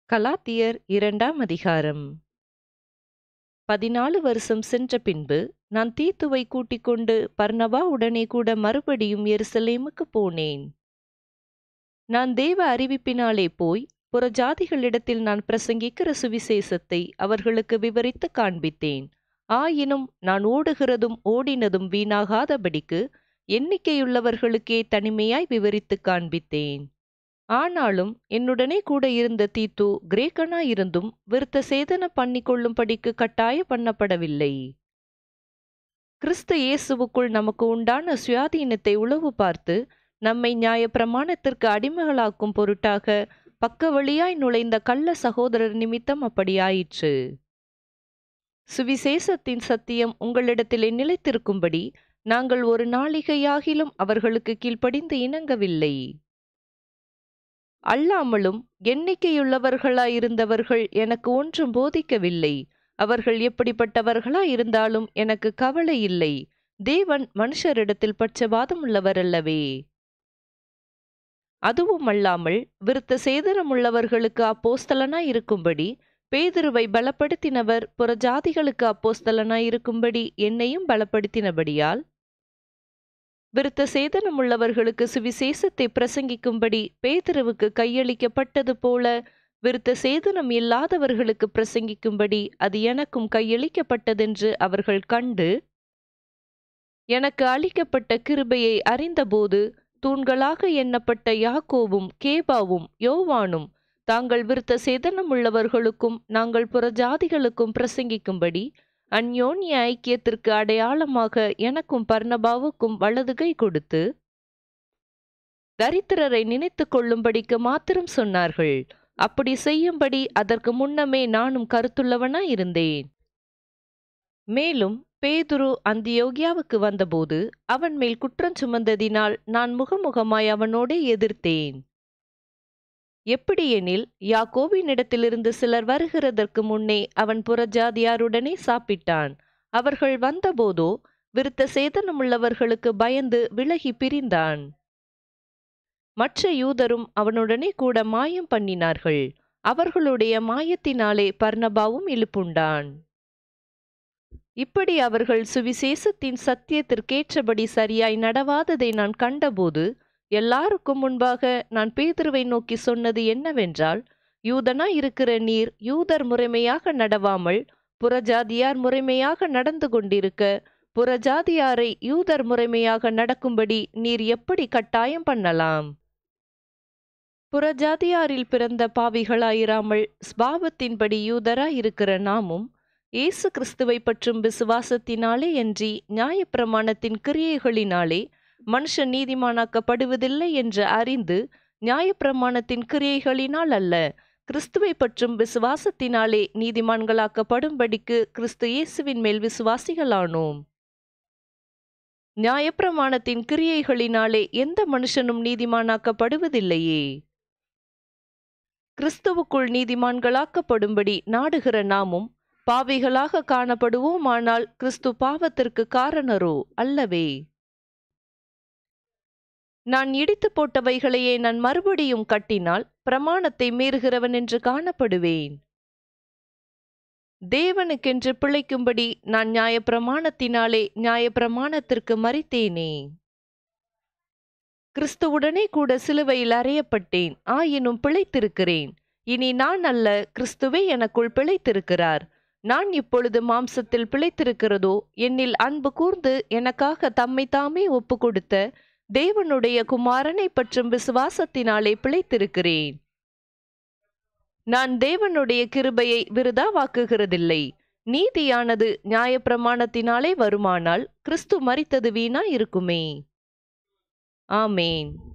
கலாத்தியர் இரண்டாம் அதிகாரம் பதினாலு வருஷம் சென்ற பின்பு நான் தீத்துவை கூட்டிக் கொண்டு பர்னபா உடனே கூட மறுபடியும் எருசலேமுக்கு போனேன் நான் தேவ அறிவிப்பினாலே போய் புறஜாதிகளிடத்தில் நான் பிரசங்கிக்கிற சுவிசேஷத்தை அவர்களுக்கு விவரித்து காண்பித்தேன் ஆயினும் நான் ஓடுகிறதும் ஓடினதும் வீணாகாதபடிக்கு எண்ணிக்கையுள்ளவர்களுக்கே தனிமையாய் விவரித்து காண்பித்தேன் ஆனாலும் என்னுடனே கூட இருந்த தீத்து கிரேக்கனாயிருந்தும் விருத்த சேதன பண்ணி கொள்ளும்படிக்கு கட்டாய பண்ணப்படவில்லை கிறிஸ்து இயேசுவுக்குள் நமக்கு உண்டான சுயாதீனத்தை உளவு பார்த்து நம்மை நியாய பிரமாணத்திற்கு அடிமைகளாக்கும் பொருட்டாக பக்க வழியாய் நுழைந்த கள்ள சகோதரர் நிமித்தம் அப்படியாயிற்று சுவிசேஷத்தின் சத்தியம் உங்களிடத்திலே நிலைத்திருக்கும்படி நாங்கள் ஒரு நாளிகையாகிலும் அவர்களுக்கு கீழ்ப்படிந்து இணங்கவில்லை அல்லாமலும் எண்ணிக்கையுள்ளவர்களாயிருந்தவர்கள் எனக்கு ஒன்றும் போதிக்கவில்லை அவர்கள் எப்படிப்பட்டவர்களாய் இருந்தாலும் எனக்கு கவலை இல்லை தேவன் மனுஷரிடத்தில் பட்சபாதம் உள்ளவர் அல்லவே அதுவும் அல்லாமல் விருத்த சேதனமுள்ளவர்களுக்கு அப்போஸ்தலனாய் இருக்கும்படி பேதுருவை பலப்படுத்தினவர் புறஜாதிகளுக்கு அப்போஸ்தலனாய் இருக்கும்படி என்னையும் பலப்படுத்தினபடியால் விருத்த சேதனமுள்ளவர்களுக்கு சுவிசேஷத்தை பிரசங்கிக்கும்படி பேதுருவுக்கு கையளிக்கப்பட்டது போல விருத்த சேதனம் இல்லாதவர்களுக்கு பிரசங்கிக்கும்படி அது எனக்கும் கையளிக்கப்பட்டதென்று அவர்கள் கண்டு எனக்கு அளிக்கப்பட்ட கிருபையை அறிந்தபோது தூண்களாக எண்ணப்பட்ட யாக்கோவும் கேபாவும் யோவானும் தாங்கள் விருத்த சேதனமுள்ளவர்களுக்கும் நாங்கள் புறஜாதிகளுக்கும் பிரசங்கிக்கும்படி அந்யோன்ய ஐக்கியத்திற்கு அடையாளமாக எனக்கும் பர்ணபாவுக்கும் வலதுகை கொடுத்து தரித்திரரை நினைத்து கொள்ளும்படிக்கு மாத்திரம் சொன்னார்கள் அப்படி செய்யும்படி அதற்கு முன்னமே நானும் கருத்துள்ளவனாய் இருந்தேன் மேலும் பேதுரு அந்தியோகியாவுக்கு வந்தபோது அவன் மேல் குற்றம் சுமந்ததினால் நான் முகமுகமாய் அவனோடே எதிர்த்தேன் எப்படியெனில் யாக்கோவினிடத்திலிருந்து சிலர் வருகிறதற்கு முன்னே அவன் புறஜாதியாருடனே சாப்பிட்டான் அவர்கள் வந்தபோதோ விருத்த சேதனமுள்ளவர்களுக்கு பயந்து விலகி பிரிந்தான் மற்ற யூதரும் அவனுடனே கூட மாயம் பண்ணினார்கள் அவர்களுடைய மாயத்தினாலே பர்ணபாவும் இழுப்புண்டான் இப்படி அவர்கள் சுவிசேஷத்தின் சத்தியத்திற்கேற்றபடி சரியாய் நடவாததை நான் கண்டபோது எல்லாருக்கும் முன்பாக நான் பேதுருவை நோக்கி சொன்னது என்னவென்றால் யூதனா இருக்கிற நீர் யூதர் முறைமையாக நடவாமல் புறஜாதியார் முறைமையாக நடந்து கொண்டிருக்க புறஜாதியாரை யூதர் முறைமையாக நடக்கும்படி நீர் எப்படி கட்டாயம் பண்ணலாம் புறஜாதியாரில் பிறந்த பாவிகளாயிராமல் ஸ்பாவத்தின்படி யூதராய் இருக்கிற நாமும் இயேசு கிறிஸ்துவை பற்றும் விசுவாசத்தினாலே அன்றி நியாயப்பிரமாணத்தின் கிரியைகளினாலே மனுஷன் நீதிமானாக்கப்படுவதில்லை என்று அறிந்து நியாயப்பிரமாணத்தின் கிரியைகளினால் அல்ல கிறிஸ்துவை பற்றும் விசுவாசத்தினாலே நீதிமான்களாக்கப்படும்படிக்கு கிறிஸ்து இயேசுவின் மேல் விசுவாசிகளானோம் நியாயப்பிரமாணத்தின் கிரியைகளினாலே எந்த மனுஷனும் நீதிமானாக்கப்படுவதில்லையே கிறிஸ்துவுக்குள் நீதிமான்களாக்கப்படும்படி நாடுகிற நாமும் பாவிகளாக காணப்படுவோமானால் கிறிஸ்து பாவத்திற்கு காரணரோ அல்லவே நான் இடித்து போட்டவைகளையே நான் மறுபடியும் கட்டினால் பிரமாணத்தை மீறுகிறவன் என்று காணப்படுவேன் தேவனுக்கென்று பிழைக்கும்படி நான் நியாயப்பிரமாணத்தினாலே நியாயப்பிரமாணத்திற்கு மறித்தேனே கிறிஸ்துவுடனே கூட சிலுவையில் அறையப்பட்டேன் ஆயினும் பிழைத்திருக்கிறேன் இனி நான் அல்ல கிறிஸ்துவே எனக்குள் பிழைத்திருக்கிறார் நான் இப்பொழுது மாம்சத்தில் பிழைத்திருக்கிறதோ என்னில் அன்பு கூர்ந்து எனக்காக தம்மை தாமே ஒப்பு கொடுத்த தேவனுடைய குமாரனை பற்றும் விசுவாசத்தினாலே பிழைத்திருக்கிறேன் நான் தேவனுடைய கிருபையை விருதாவாக்குகிறதில்லை நீதியானது நியாயப்பிரமாணத்தினாலே வருமானால் கிறிஸ்து மரித்தது வீணா இருக்குமே ஆமேன்